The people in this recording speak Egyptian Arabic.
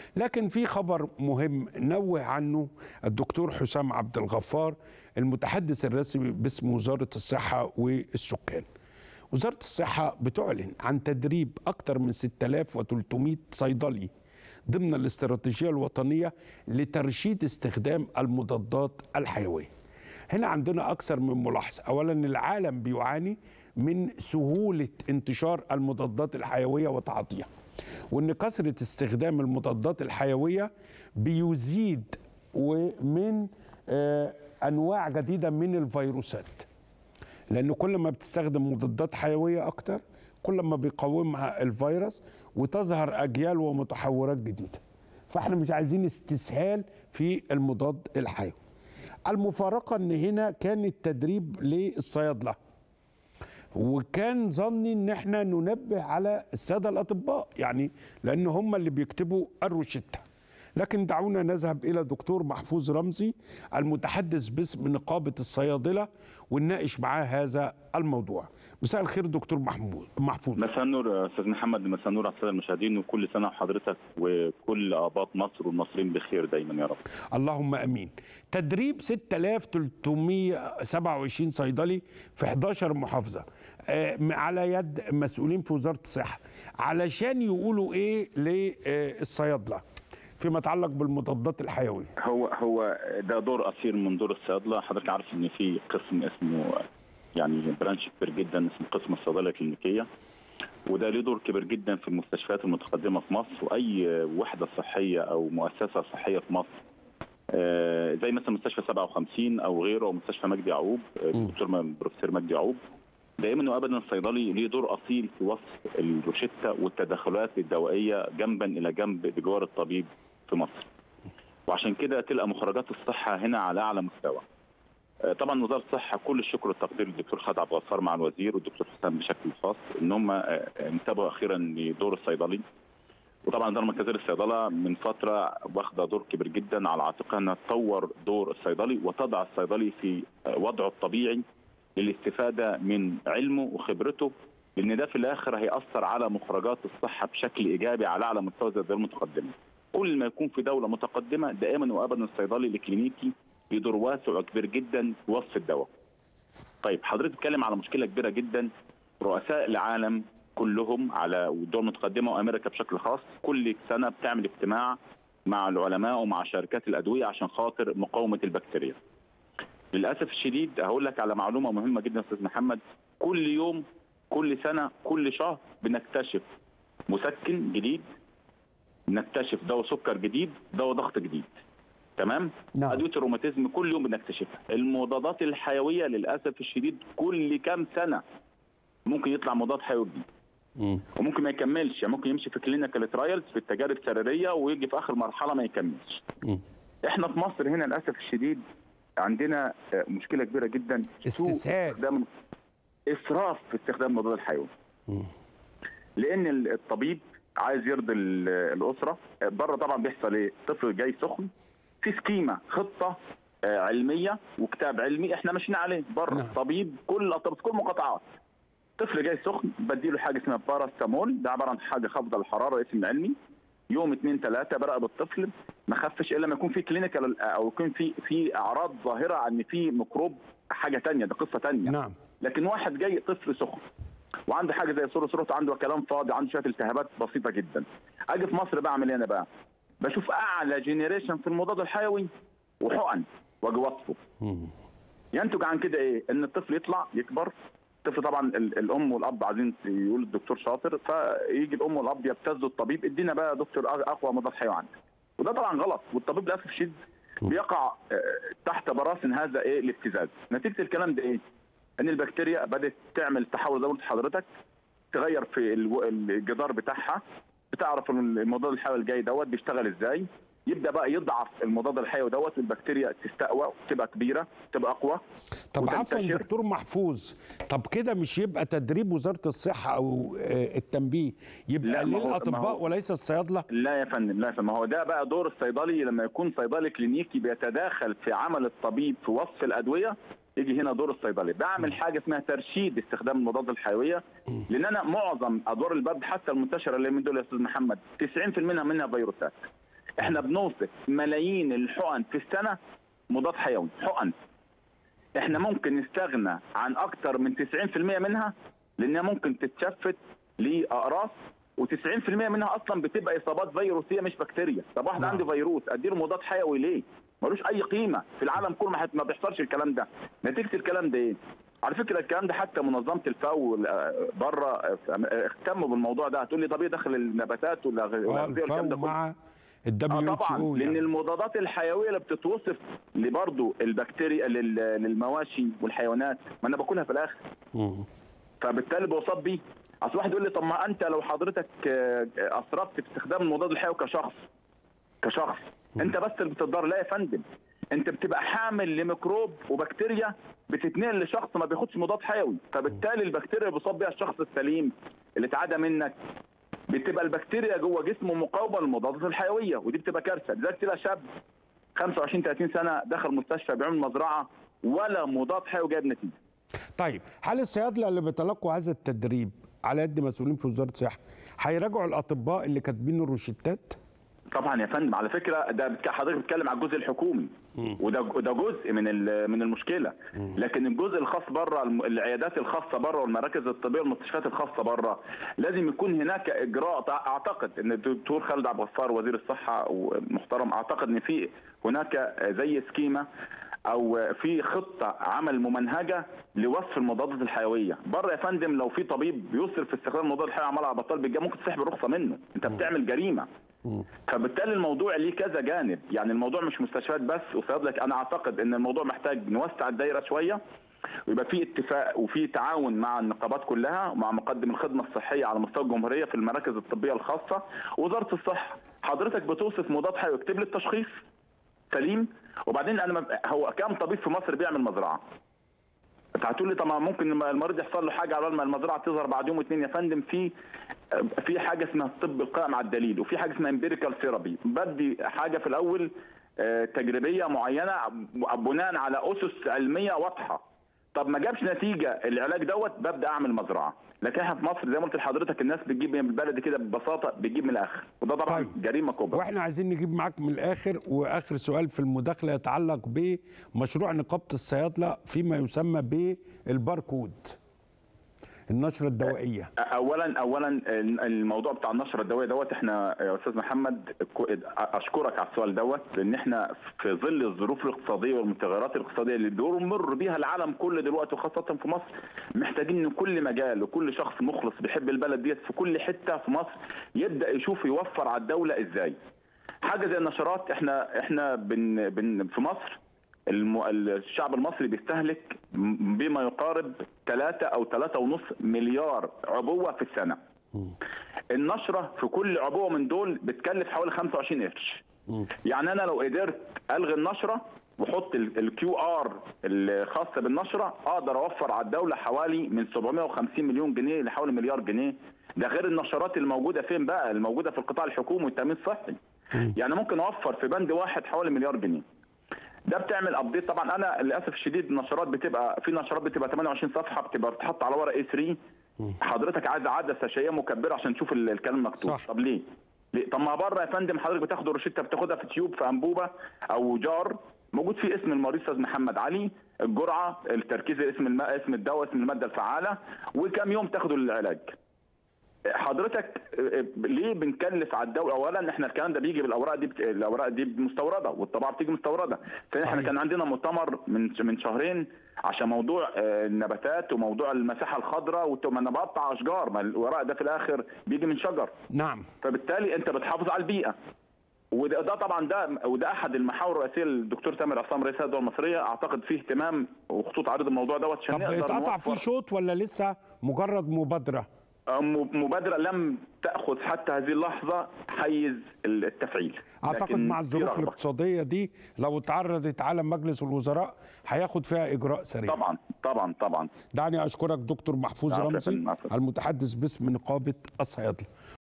لكن في خبر مهم نوه عنه الدكتور حسام عبد الغفار المتحدث الرسمي باسم وزاره الصحه والسكان. وزاره الصحه بتعلن عن تدريب اكثر من 6300 صيدلي ضمن الاستراتيجيه الوطنيه لترشيد استخدام المضادات الحيويه. هنا عندنا اكثر من ملاحظه، اولا العالم بيعاني من سهوله انتشار المضادات الحيويه وتعاطيها. وان كثره استخدام المضادات الحيويه بيزيد ومن آه، انواع جديده من الفيروسات لان كل ما بتستخدم مضادات حيويه اكتر كل ما بيقاومها الفيروس وتظهر اجيال ومتحورات جديده فاحنا مش عايزين استسهال في المضاد الحيوي المفارقه ان هنا كان التدريب للصيادله وكان ظني ان احنا ننبه على الساده الاطباء يعني لان هم اللي بيكتبوا الروشته لكن دعونا نذهب الى دكتور محفوظ رمزي المتحدث باسم نقابه الصيادله ونناقش معاه هذا الموضوع مساء الخير دكتور محمود محفوظ مساء النور استاذ محمد مساء النور على الساده المشاهدين وكل سنه وحضرتك وكل اباط مصر والمصريين بخير دايما يا رب اللهم امين تدريب 6327 صيدلي في 11 محافظه آه، على يد مسؤولين في وزاره الصحه علشان يقولوا ايه للصيادله فيما يتعلق بالمضادات الحيويه هو هو ده دور اصيل من دور الصيادله حضرتك عارف ان في قسم اسمه يعني برانش كبير جدا اسمه قسم الصيدله الكلينيكيه وده له دور كبير جدا في المستشفيات المتقدمه في مصر واي وحده صحيه او مؤسسه صحيه في مصر آه، زي مثلا مستشفى 57 او غيره او مستشفى مجدي يعقوب آه، الدكتور بروفيسور مجدي يعقوب دائما وابدا الصيدلي ليه دور اصيل في وصف الروشته والتدخلات الدوائيه جنبا الى جنب بجوار الطبيب في مصر. وعشان كده تلقى مخرجات الصحه هنا على اعلى مستوى. آه، طبعا وزاره الصحه كل الشكر والتقدير للدكتور خالد عبد الغفار مع الوزير والدكتور حسام بشكل خاص ان هم آه، انتبهوا اخيرا لدور الصيدلي. وطبعا الاداره المركزيه للصيدله من فتره واخده دور كبير جدا على عاتقها انها تطور دور الصيدلي وتضع الصيدلي في آه، وضعه الطبيعي للاستفاده من علمه وخبرته لان ده في الاخر هياثر على مخرجات الصحه بشكل ايجابي على اعلى مستوى زي الدول المتقدمه. كل ما يكون في دوله متقدمه دائما وابدا الصيدلي الكلينيكي له دور واسع وكبير جدا في وصف الدواء. طيب حضرتك بتتكلم على مشكله كبيره جدا رؤساء العالم كلهم على والدول المتقدمه وامريكا بشكل خاص كل سنه بتعمل اجتماع مع العلماء ومع شركات الادويه عشان خاطر مقاومه البكتيريا. للاسف الشديد هقول لك على معلومه مهمه جدا استاذ محمد كل يوم كل سنه كل شهر بنكتشف مسكن جديد نكتشف دواء سكر جديد دواء ضغط جديد تمام نعم. ادويه الروماتيزم كل يوم بنكتشفها المضادات الحيويه للاسف الشديد كل كام سنه ممكن يطلع مضاد حيوي جديد وممكن ما يكملش يعني ممكن يمشي في كلينيكال ترايلز في التجارب السريريه ويجي في اخر مرحله ما يكملش احنا في مصر هنا للاسف الشديد عندنا آه، مشكله كبيره جدا سوء استسهال. استخدام اسراف في استخدام المضاد الحيوي لان ال- الطبيب عايز يرضي ال- الاسره بره طبعا بيحصل ايه طفل جاي سخن في سكيمه خطه آه، علميه وكتاب علمي احنا ماشيين عليه بره نعم. طبيب كل طب كل مقاطعات طفل جاي سخن بديله حاجه اسمها باراستامول ده عباره عن حاجه خافضه الحراره اسم علمي يوم اثنين ثلاثه براقب الطفل ما خفش الا لما يكون في كلينيكال او يكون في في اعراض ظاهره عن ان في ميكروب حاجه تانية ده قصه تانية نعم لكن واحد جاي طفل سخن وعنده حاجه زي صوره صورته عنده كلام فاضي عنده شويه التهابات بسيطه جدا اجي في مصر بعمل ايه انا بقى بشوف اعلى جينيريشن في المضاد الحيوي وحقن واجي وصفه ينتج عن كده ايه ان الطفل يطلع يكبر الطفل طبعا ال- الام والاب عايزين يقول الدكتور شاطر فيجي الام والاب يبتزوا الطبيب ادينا بقى يا دكتور أ- اقوى مضاد حيوي عندك وده طبعا غلط والطبيب للاسف الشديد بيقع آه، تحت براثن هذا ايه الابتزاز نتيجه الكلام ده ايه ان البكتيريا بدات تعمل تحول زي ما قلت لحضرتك تغير في الو- الجدار بتاعها بتعرف ان المضاد الحيوي الجاي دوت بيشتغل ازاي يبدا بقى يضعف المضاد الحيوي دوت والبكتيريا تستقوى تبقى كبيره تبقى اقوى طب عفوا وتنتشر. دكتور محفوظ طب كده مش يبقى تدريب وزاره الصحه او آه، التنبيه يبقى لا، ما هو- ما للاطباء هو- وليس الصيادله لا يا فندم لا يا فندم ما هو ده بقى دور الصيدلي لما يكون صيدلي كلينيكي بيتداخل في عمل الطبيب في وصف الادويه يجي هنا دور الصيدلي بعمل حاجه اسمها ترشيد استخدام المضاد الحيويه لان انا معظم ادوار البرد حتى المنتشره اللي من دول يا استاذ محمد 90% منها فيروسات احنا بنوصف ملايين الحقن في السنه مضاد حيوي حقن احنا ممكن نستغنى عن اكتر من 90% منها لانها ممكن تتشفت لاقراص و90% منها اصلا بتبقى اصابات فيروسيه مش بكتيريا طب واحد نعم. عنده فيروس اديله مضاد حيوي ليه ملوش اي قيمه في العالم كله ما, هت- ما بيحصلش الكلام ده نتيجه الكلام ده ايه على فكره الكلام ده حتى منظمه الفاو بره اهتموا بالموضوع ده هتقول لي طب ايه دخل النباتات ولا آه، والأغذية والكلام ده الفاو كله؟ مع الدبليو اه اتش طبعا او لان المضادات الحيويه اللي بتتوصف لبرضه البكتيريا لل- للمواشي والحيوانات ما انا باكلها في الاخر فبالتالي بصاب بيه اصل واحد يقول لي طب ما انت لو حضرتك آه، آه، اسرفت في استخدام المضاد الحيوي كشخص كشخص انت بس اللي بتتضرر لا يا فندم انت بتبقى حامل لميكروب وبكتيريا بتتنقل لشخص ما بياخدش مضاد حيوي فبالتالي البكتيريا اللي بيصاب بيها الشخص السليم اللي اتعدى منك بتبقى البكتيريا جوه جسمه مقاومه للمضادات الحيويه ودي بتبقى كارثه لذلك تلاقي شاب 25 30 سنه دخل مستشفى بيعمل مزرعه ولا مضاد حيوي جايب نتيجه طيب هل الصيادله اللي بيتلقوا هذا التدريب على يد مسؤولين في وزاره الصحه هيراجعوا الاطباء اللي كاتبين الروشتات؟ طبعا يا فندم على فكره ده بتك- حضرتك بتتكلم على الجزء الحكومي وده وده جزء من ال- من المشكله لكن الجزء الخاص بره الم- العيادات الخاصه بره والمراكز الطبيه والمستشفيات الخاصه بره لازم يكون هناك اجراء تع- اعتقد ان الدكتور خالد عبد الغفار وزير الصحه ومحترم اعتقد ان في هناك زي سكيمه او في خطه عمل ممنهجه لوصف المضادات الحيويه بره يا فندم لو في طبيب بيصرف في استخدام المضاد الحيوي عمال على بطال بالجا ممكن تسحب الرخصه منه انت بتعمل جريمه فبالتالي الموضوع ليه كذا جانب يعني الموضوع مش مستشفيات بس وصيادلك انا اعتقد ان الموضوع محتاج نوسع الدايره شويه ويبقى في اتفاق وفي تعاون مع النقابات كلها ومع مقدم الخدمه الصحيه على مستوى الجمهوريه في المراكز الطبيه الخاصه وزاره الصحه حضرتك بتوصف مضاد حيوي اكتب لي التشخيص سليم وبعدين انا ما- هو كام طبيب في مصر بيعمل مزرعه انت هتقول لي طب ما ممكن لما المريض يحصل له حاجه على ما المزرعه تظهر بعد يوم واثنين يا فندم في في حاجه اسمها الطب القائم على الدليل وفي حاجه اسمها امبيريكال ثيرابي بدي حاجه في الاول آه، تجريبيه معينه بناء على اسس علميه واضحه طب ما جابش نتيجه العلاج دوت ببدا اعمل مزرعه لكن احنا في مصر زي ما قلت لحضرتك الناس بتجيب من البلد كده ببساطه بتجيب من الاخر وده طبعا طيب. طيب. جريمه كبرى واحنا عايزين نجيب معاك من الاخر واخر سؤال في المداخله يتعلق بمشروع نقابه الصيادله فيما يسمى بالباركود النشره الدوائيه اولا اولا الموضوع بتاع النشره الدوائيه دوت احنا يا استاذ محمد كو- اشكرك على السؤال دوت لان احنا في ظل الظروف الاقتصاديه والمتغيرات الاقتصاديه اللي بيمر بيها العالم كله دلوقتي وخاصه في مصر محتاجين ان كل مجال وكل شخص مخلص بيحب البلد ديت في كل حته في مصر يبدا يشوف يوفر على الدوله ازاي حاجه زي النشرات احنا احنا بن بن في مصر الم... الشعب المصري بيستهلك م- بما يقارب 3 او 3.5 مليار عبوه في السنه. النشره في كل عبوه من دول بتكلف حوالي 25 قرش. يعني انا لو قدرت الغي النشره واحط الكيو ار الخاصه بالنشره اقدر اوفر على الدوله حوالي من 750 مليون جنيه لحوالي مليار جنيه ده غير النشرات الموجوده فين بقى الموجوده في القطاع الحكومي والتامين الصحي يعني ممكن اوفر في بند واحد حوالي مليار جنيه ده بتعمل ابديت طبعا انا للاسف الشديد النشرات بتبقى في نشرات بتبقى 28 صفحه بتبقى بتحط على ورق اي 3 حضرتك عايز عدسه شاشيه مكبره عشان تشوف ال- الكلام مكتوب صح. طب ليه؟ ليه؟ طب ما بره يا فندم حضرتك بتاخد الروشته بتاخدها في تيوب في انبوبه او جار موجود فيه اسم المريض استاذ محمد علي الجرعه التركيز اسم الماء اسم الدواء اسم الماده الفعاله وكم يوم تاخدوا العلاج حضرتك ليه بنكلف على الدوله اولا احنا الكلام ده بيجي بالاوراق دي بت... الاوراق دي مستورده والطباعه بتيجي مستورده فاحنا صحيح. كان عندنا مؤتمر من من شهرين عشان موضوع آه، النباتات وموضوع المساحه الخضراء وت- ما انا بقطع اشجار ما الورق ده في الاخر بيجي من شجر نعم فبالتالي انت بتحافظ على البيئه وده ده طبعا ده وده احد المحاور الرئيسيه للدكتور تامر عصام رئيس الدوله المصريه اعتقد فيه اهتمام وخطوط عريض الموضوع دوت عشان طب نقدر اتقطع نوفر- فيه شوط ولا لسه مجرد مبادره م- مبادرة لم تأخذ حتى هذه اللحظة حيز التفعيل اعتقد لكن مع في الظروف رغبة. الاقتصاديه دي لو اتعرضت على مجلس الوزراء هياخد فيها اجراء سريع طبعا طبعا طبعا دعني اشكرك دكتور محفوظ عفواً، رمزي عفواً. المتحدث باسم نقابه الصيادله